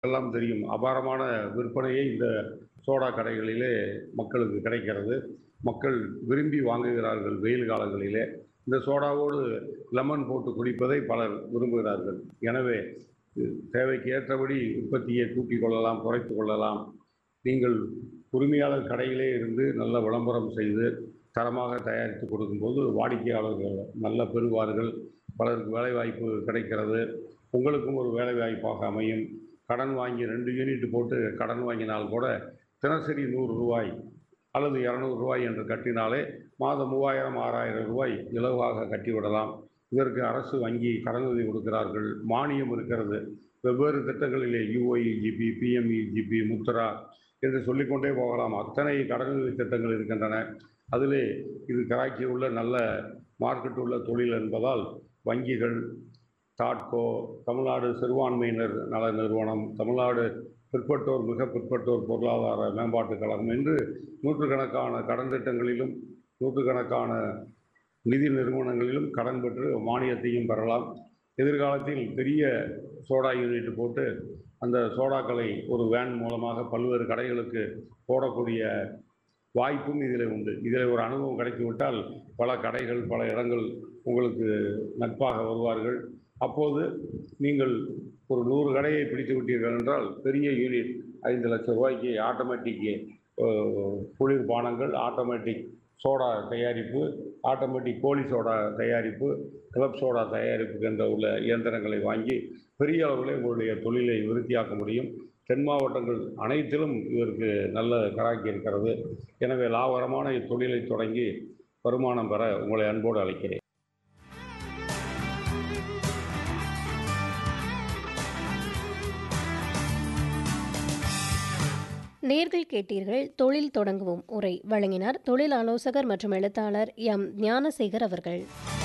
எல்லாம் தெரியும் அபாரமான விற்பனையை இந்த சோடா கடைகளிலே மக்களுக்கு கிடைக்கிறது மக்கள் விரும்பி வாங்குகிறார்கள் வெயில் காலங்களிலே இந்த சோடாவோடு லெமன் போட்டு குடிப்பதை பலர் விரும்புகிறார்கள் எனவே இது தேவைக்கு ஏற்றபடி உற்பத்தியை கூட்டிக் கொள்ளலாம் குறைத்து கொள்ளலாம் நீங்கள் உரிமையாளர் கடையிலே இருந்து நல்ல விளம்பரம் செய்து தரமாக தயாரித்து கொடுக்கும்போது வாடிக்கையாளர்கள் நல்ல பெறுவார்கள் பலருக்கு வேலைவாய்ப்பு கிடைக்கிறது உங்களுக்கும் ஒரு வேலைவாய்ப்பாக அமையும் கடன் வாங்கி ரெண்டு யூனிட் போட்டு கடன் வாங்கினால் கூட தினசரி நூறு ரூபாய் அல்லது இரநூறு ரூபாய் என்று கட்டினாலே மாதம் மூவாயிரம் ஆறாயிரம் ரூபாய் இலவாக கட்டிவிடலாம் இதற்கு அரசு வங்கி கடனுதவி கொடுக்கிறார்கள் மானியம் இருக்கிறது வெவ்வேறு திட்டங்களிலே யுஐஜிபி பிஎம்இஜிபி முத்ரா என்று சொல்லிக்கொண்டே போகலாம் அத்தனை கடனுதவி திட்டங்கள் இருக்கின்றன அதிலே இது கராக்கி உள்ள நல்ல மார்க்கெட் உள்ள தொழில் என்பதால் வங்கிகள் தாட்கோ தமிழ்நாடு சிறுபான்மையினர் நல நிறுவனம் தமிழ்நாடு பிற்பட்டோர் மிக பிற்பட்டோர் பொருளாதார மேம்பாட்டுக் கழகம் என்று நூற்றுக்கணக்கான கடன் திட்டங்களிலும் நூற்றுக்கணக்கான நிதி நிறுவனங்களிலும் கடன் பெற்று மானியத்தையும் பெறலாம் எதிர்காலத்தில் பெரிய சோடா யூனிட் போட்டு அந்த சோடாக்களை ஒரு வேன் மூலமாக பல்வேறு கடைகளுக்கு போடக்கூடிய வாய்ப்பும் இதில் உண்டு இதில் ஒரு அனுபவம் கிடைத்துவிட்டால் பல கடைகள் பல இடங்கள் உங்களுக்கு நட்பாக வருவார்கள் அப்போது நீங்கள் ஒரு நூறு கடையை பிடித்து விட்டீர்கள் என்றால் பெரிய யூனிட் ஐந்து லட்சம் ரூபாய்க்கு ஆட்டோமேட்டிக் குளிர்பானங்கள் ஆட்டோமேட்டிக் சோடா தயாரிப்பு ஆட்டோமேட்டிக் கோழி சோடா தயாரிப்பு கிளப் சோடா தயாரிப்பு என்ற உள்ள இயந்திரங்களை வாங்கி பெரிய அளவில் உங்களுடைய தொழிலை விருத்தியாக்க முடியும் தென் மாவட்டங்கள் அனைத்திலும் இதற்கு நல்ல கராக்கி இருக்கிறது எனவே லாபகரமான இத்தொழிலை தொடங்கி வருமானம் பெற உங்களை அன்போடு அழைக்கிறேன் நேர்கள் கேட்டீர்கள் தொழில் தொடங்குவோம் உரை வழங்கினார் தொழில் ஆலோசகர் மற்றும் எழுத்தாளர் எம் ஞானசேகர் அவர்கள்